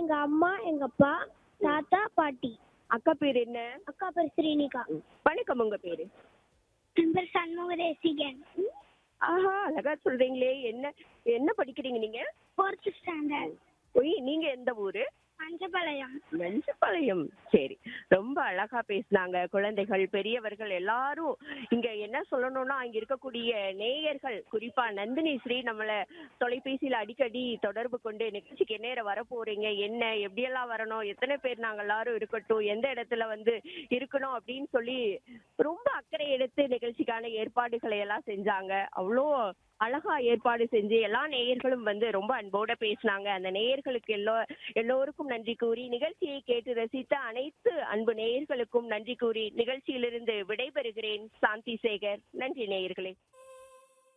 எங்க அம்மா எங்க அப்பா தாத்தா பாட்டி அக்கா பேர் என்ன அக்கா பேர் ஸ்ரீனிகா வணக்கம் உங்க பேரு என் பேர் சண்முக தேசிகன் ஆஹா அழகா சொல்றீங்களே என்ன என்ன படிக்கிறீங்க நீங்க ஃபோர்த் ஸ்டாண்டர்ட் ஒய் நீங்க எந்த ஊரு மஞ்சப்பாளையம் மஞ்சப்பாளையம் சரி ரொம்ப அழகா பேசுனாங்க குழந்தைகள் பெரியவர்கள் எல்லாரும் இங்க என்ன சொல்லணும்னா இங்க இருக்கக்கூடிய நேயர்கள் குறிப்பா நந்தினி ஸ்ரீ நம்மள தொலைபேசியில அடிக்கடி தொடர்பு கொண்டு நிகழ்ச்சிக்கு என்ன நேரம் வர போறீங்க என்ன எப்படியெல்லாம் வரணும் எத்தனை பேர் நாங்க எல்லாரும் இருக்கட்டும் எந்த இடத்துல வந்து இருக்கணும் அப்படின்னு சொல்லி ரொம்ப அக்கறை எடுத்து நிகழ்ச்சிக்கான ஏற்பாடுகளை எல்லாம் செஞ்சாங்க அவ்வளோ அழகா ஏற்பாடு செஞ்சு எல்லா நேயர்களும் வந்து ரொம்ப அன்போட பேசினாங்க அந்த நேயர்களுக்கு எல்லோ எல்லோருக்கும் நன்றி கூறி நிகழ்ச்சியை கேட்டு ரசித்த அனைத்து அன்பு நேயர்களுக்கும் நன்றி கூறி நிகழ்ச்சியிலிருந்து விடைபெறுகிறேன் சாந்தி சேகர் நன்றி நேயர்களே